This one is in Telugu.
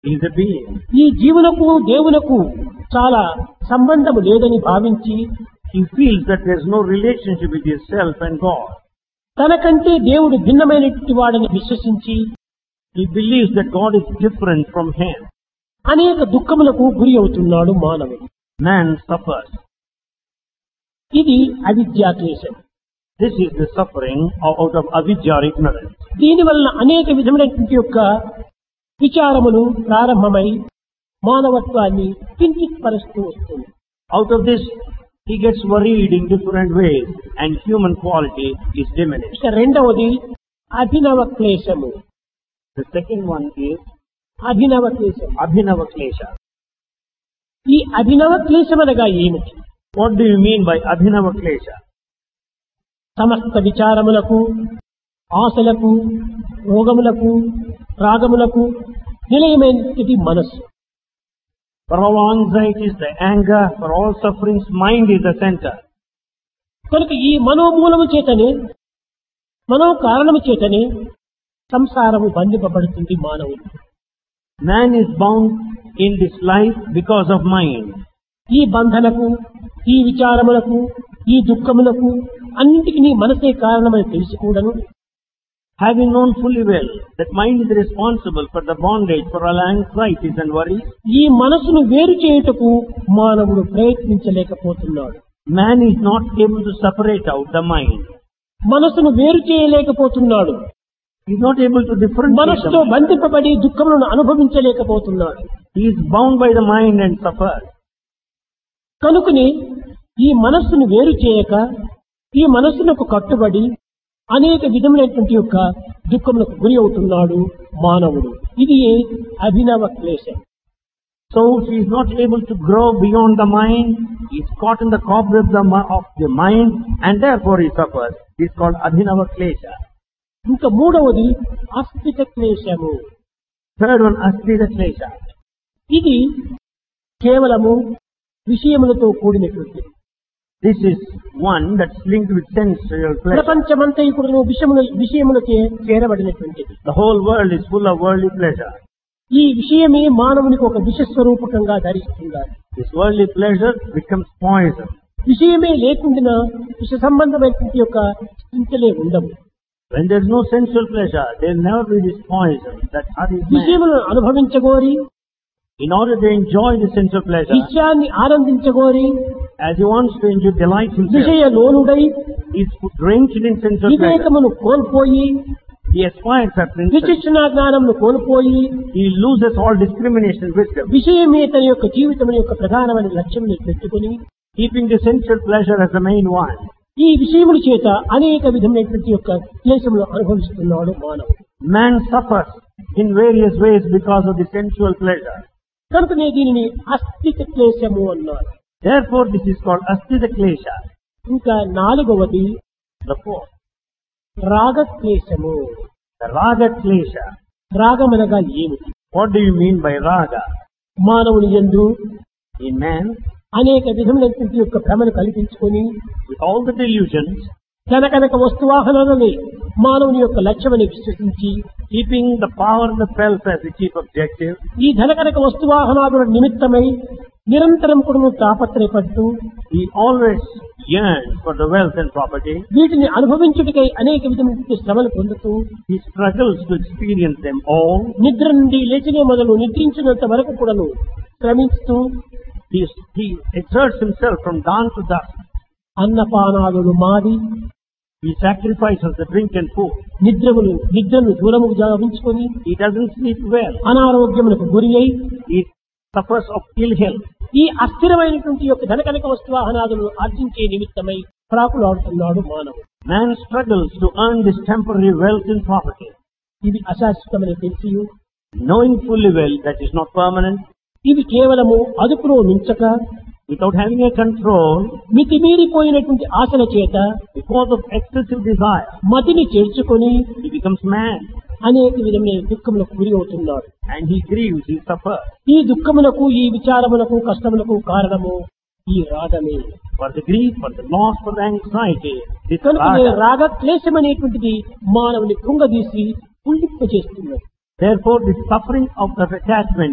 He is a being. ఈ జీవులకు దేవులకు చాలా సంబంధము లేదని భావించి He feels that there is no relationship with himself and God. తనకంటే దేవుడు భిన్నమైనటువంటి వాడని విశ్వసించి He believes that God is different from him. అనేక దుఃఖములకు గురి అవుతున్నాడు మానవుడు Man suffers. ఇది అవిద్యాక్లేశం This is the suffering of- out of avidya or ignorance. దీని వలన అనేక విధమైనటువంటి యొక్క విచారములు ప్రారంభమై మానవత్వాన్ని కించిత్ పరుస్తూ వస్తుంది Out of this, he gets worried in different ways and human quality is diminished. ఇక రెండవది అభినవ క్లేశము The second one is అభినవ క్లేశం Abhinava Klesha. ఈ అభినవ క్లేశం అనగా ఏమిటి What do you mean by Abhinava Klesha? సమస్త విచారములకు ఆశలకు రోగములకు రాగములకు నిలయమైనది మనస్సు For all anxieties, the anger, for all sufferings, mind is the center. కనుక ఈ మనోమూలము చేతనే మనో కారణము చేతనే సంసారము బంధింపబడుతుంది మానవుడు Man is bound in this life because of mind. ఈ బంధనకు ఈ విచారములకు ఈ దుఃఖములకు అన్నిటికీ మనసే కారణమని తెలిసి కూడాను Having known fully well that mind is responsible for the bondage, for all anxieties and worries, ఈ మనసును వేరు చేయుటకు మానవుడు ప్రయత్నించలేకపోతున్నాడు man is not able to separate out the mind. మనసును వేరు చేయలేకపోతున్నాడు He is not able to differentiate the మనసుతో mind. బంధింపబడి దుఃఖములను అనుభవించలేకపోతున్నాడు He is bound by the mind and suffers. కనుకని ఈ మనస్సును వేరు చేయక ఈ మనస్సునకు కట్టుబడి అనేక విధములైనటువంటి యొక్క దుఃఖములకు గురి అవుతున్నాడు మానవుడు ఇది అభినవ క్లేశం So he is not able to grow beyond the mind. He is caught in the cobweb the mi- of the mind and therefore he suffers. He is called Abhinava Klesha. ఇంకా మూడవది అస్థిత క్లేశము Third one, Asthita Klesha. ఇది కేవలము విషయములతో కూడినటువంటిది This is one that's linked with sensual pleasure. ప్రపంచమంతయుకుడును విషయముల విషయములకే చేరబడినటువంటిది The whole world is full of worldly pleasure. ఈ విషయమే మానవునికి ఒక విషస్వరూపకంగా ధరిస్తున్నారు This worldly pleasure becomes poison. విషయమే లేకుండా విష సంబంధమైనటువంటి యొక్క చింతలే ఉండవు When there is no sensual pleasure, there will never be this poison that hurries man. విషయములను అనుభవించగోరి In order to enjoy the sensual pleasure, విషయాన్ని ఆనందించగోరి as he wants to enjoy delight himself, విషయ లోనుడై he is drenched in sensual pleasure. వివేకమును కోల్పోయి He aspires at principle. విచక్షణ జ్ఞానమును కోల్పోయి He loses all discrimination and wisdom. విషయమే తన యొక్క జీవితం యొక్క ప్రధానమైన లక్ష్యం పెట్టుకుని Keeping the sensual pleasure as the main one. ఈ విషయముల చేత అనేక విధమైనటువంటి యొక్క క్లేశములు అనుభవిస్తున్నాడు మానవుడు Man suffers in various ways because of the sensual pleasure. కనుకనే దీనిని అస్థిత క్లేశము అన్నారు Therefore, this is called Asthita Klesha. ఇంకా నాలుగవది The fourth. రాగ క్లేశము The Raga Klesha. రాగమనగా ఏమిటి What do you mean by Raga? మానవుని యందు In man, అనేక విధములైనటువంటి యొక్క భ్రమను కల్పించుకొని with all the delusions, తన కనుక వస్తువాహనాలని మానవుని యొక్క లక్ష్యమని విశ్వసించి keeping the power and the wealth as the chief objective, ఈ ధనకనక వస్తువాహనాదుల నిమిత్తమై నిరంతరం కూడా తాపత్రయపడుతూ he always yearns for the wealth and property. వీటిని అనుభవించుటకై అనేక విధమైన శ్రమలు పొందుతూ He struggles to experience them all. నిద్ర నుండి లేచినే మొదలు నిద్రించినంత వరకు కూడాను శ్రమిస్తూ He, he exerts himself from dawn to dusk. అన్నపానాదులు మాది He sacrifices the drink and food. నిద్రములు నిద్రను దూరము గావించుకొని He doesn't sleep well. అనారోగ్యములకు గురి అయి He suffers of ill health. ఈ అస్థిరమైనటువంటి యొక్క ధనకనక వస్తువాహనాదులను ఆర్జించే నిమిత్తమై ప్రాకులాడుతున్నాడు మానవుడు Man struggles to earn this temporary wealth and property, ఇది అశాశ్వతమని తెలిసి knowing fully well that is not permanent, ఇవి కేవలము అదుపులో మించక without having a control, మితిమీరిపోయినటువంటి ఆశల చేత because of excessive desire. మతిని చేర్చుకొని He becomes mad అనేక విధమైన దుఃఖములకు గురి అవుతున్నాడు and he grieves, he suffers. ఈ దుఃఖములకు ఈ విచారములకు కష్టములకు కారణము ఈ రాగమే For the grief, for the loss, for the anxiety, this కనుక raga. రాగ క్లేశం అనేటువంటిది మానవుని కృంగదీసి పుల్లింప చేస్తున్నది Therefore, the suffering of the attachment